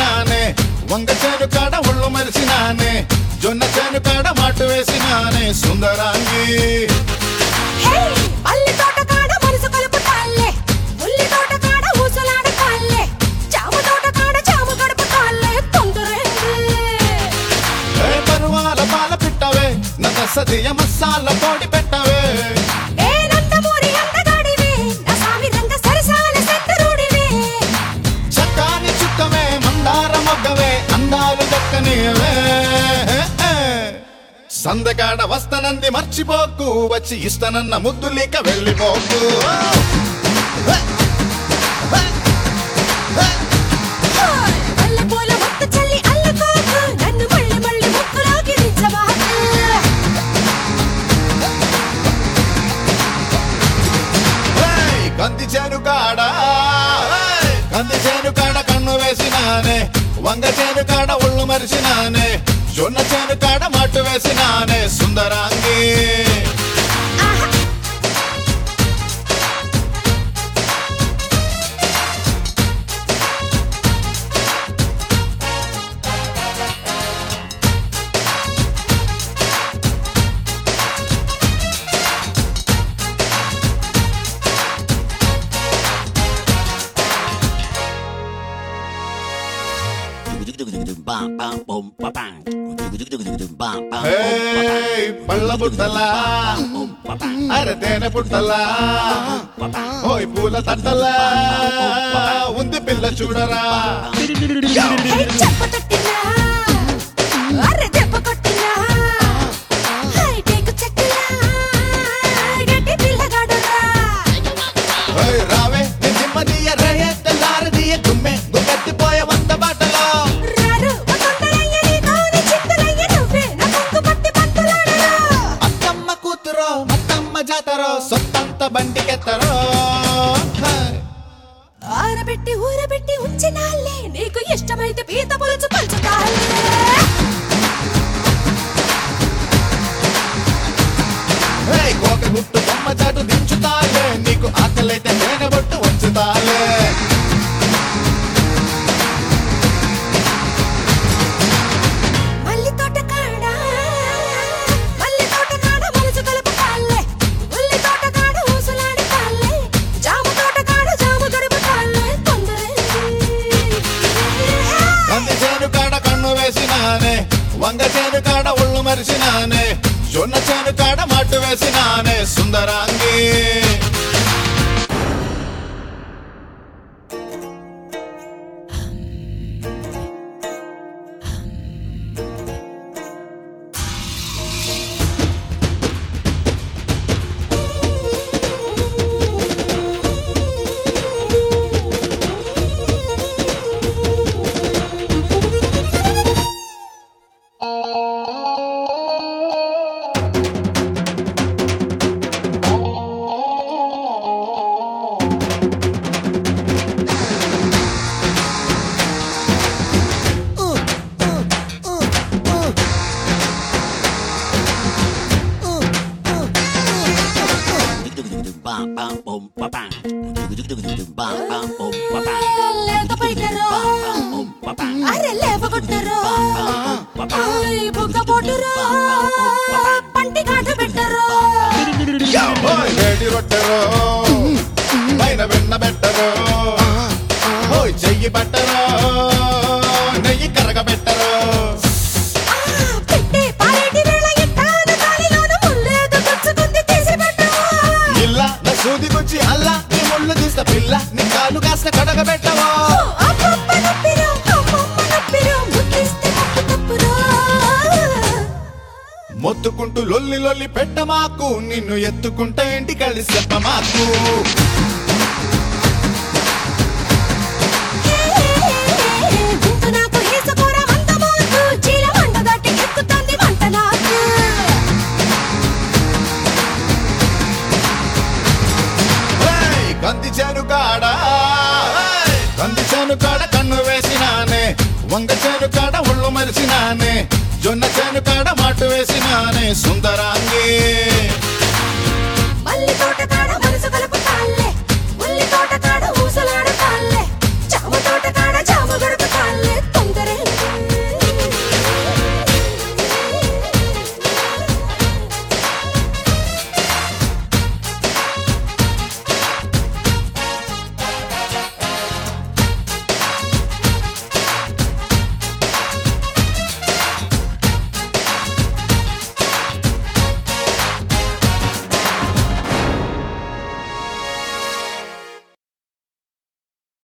వేసినానే వంగ చేను కాడ ఒళ్ళు మరిసినానే జొన్న చేను కాడ మాటు వేసినానే సుందరాంగి హే పల్లి తోట కాడ మనసు కలుపుతాల్లే ఉల్లి తోట కాడ ఊసలాడతాల్లే జామ తోట కాడ జామ గడుపుతాల్లే తొందరేంది ఏ పరువాల పాల పిట్టవే నగ సదియ మసాల పొడి పెట్టవే ఏ నందమూరి అందగాడివి నా సామి రంగ సరసాల సెత్తరుడివి చక్కాని చుక్కవే మందార మొగ్గవే అందాలు దక్కనివే సందకాడ వస్తనంది మర్చిపోకు వచ్చి ఇస్తనన్న ముద్దులీక వెళ్ళిపోకు హాయ్ మల్లె పూల మొక్క చల్లి అల్లుకోకు నన్ను మళ్ళీ మళ్ళీ ముక్కులోకి దించబాకు ఏయ్, కంది చేను కాడ ఏయ్, కంది చేను కాడ కన్ను వేసినానే వంగ చేను కాడ ఒళ్ళు మరిసినానే జొన్న చేను కాడ మట్టు వేసినానే సుందరాంగి ఆహా ఏయ్, పళ్ళ బుట్టలా అరే తేనె పుట్టలా ఓయ్ పూల తట్టలా ఉంది పిల్ల చూడరా హే చెప్ప తట్టినా అరె దెబ్బ కొట్టినా హై టేకు చెట్టులా గట్టి పిల్లగాడురా ఓయ్ రావే నిమ్మదియ రేయ తెల్లారదియ గుమ్మె గుమ్మెత్తిపోయే వంద బాటలో రారు ఓ తొందరయ్య నీ కోని చింతలయ్య నువ్వే నా కొంగు పట్టి పట్టులాడరా అత్తమ్మ కూతురో మత్తమ్మ జాతరో సొత్తంత బండికెత్తరో హై. ఆరబెట్టి ఊరబెట్టి ఉంచినాలే నీకు ఇష్టమైతే పీత పులుసు పంచుతాలే ఏయ్, కోక గుట్టు బొమ్మ చాటు దించుతాలే నీకు ఆకలైతే తేనె బొట్టు వంచుతాలే మల్లి తోట కాడ మల్లి తోట కాడ మనసు కలుపుతాలే ఉల్లి తోట కాడ ఊసులాడతాలే జామ తోట కాడ జామ గడుపుతాలే తొందరేంది కంది చేను కాడ కన్ను వేసినానే వంగ చేను కాడ ఒళ్ళు మరిసినానే జొన్న చేను కాడ మట్టు వేసినానే సుందరాంగి లేత పైటరో అరె లేవగొట్టరో ఆయ్ బుగ్గ పోటురో పంటి కాట పెట్టరో ఓయ్ వేడి రొట్టెరో పైన వెన్న పెట్టరో ఓయ్ చెయ్యి పట్టరో నెయ్యి కరగబెట్టరో ఆ, పెట్టే పారేటి వేళ ఎట్టాను గాలిలోన ముల్లేదో గుచ్చుకుంది తీసి పెట్టవా ఇల్ల నా సూది గుచ్చి అల్లా నీ ముళ్ళు తీస్త పిల్ల నీ కాలు కాస్త కడగబెట్టవో అమ్మమ్మ నొప్పిరో అమ్మమ్మ నొప్పిరో ముద్దిస్తే తప్పు తప్పురో మొత్తుకుంటూ లొల్లి లొల్లి పెట్టమాకు నిన్ను ఎత్తుకుంటే ఇంటి కలిసి చెప్పమాకు గుంపు నాకు ఏసుకోర వంద మోకు చీల వంట దాటి ఎక్కుతుంది వంట నాకు ఏయ్, కంది చేను కాడ ఏయ్, కంది చేను కాడ కన్ను వేసినానే వంగ చేను కాడ ఒళ్ళు మరిసినానే జొన్న చేను కాడ మాటు వేసినానే సుందరాంగి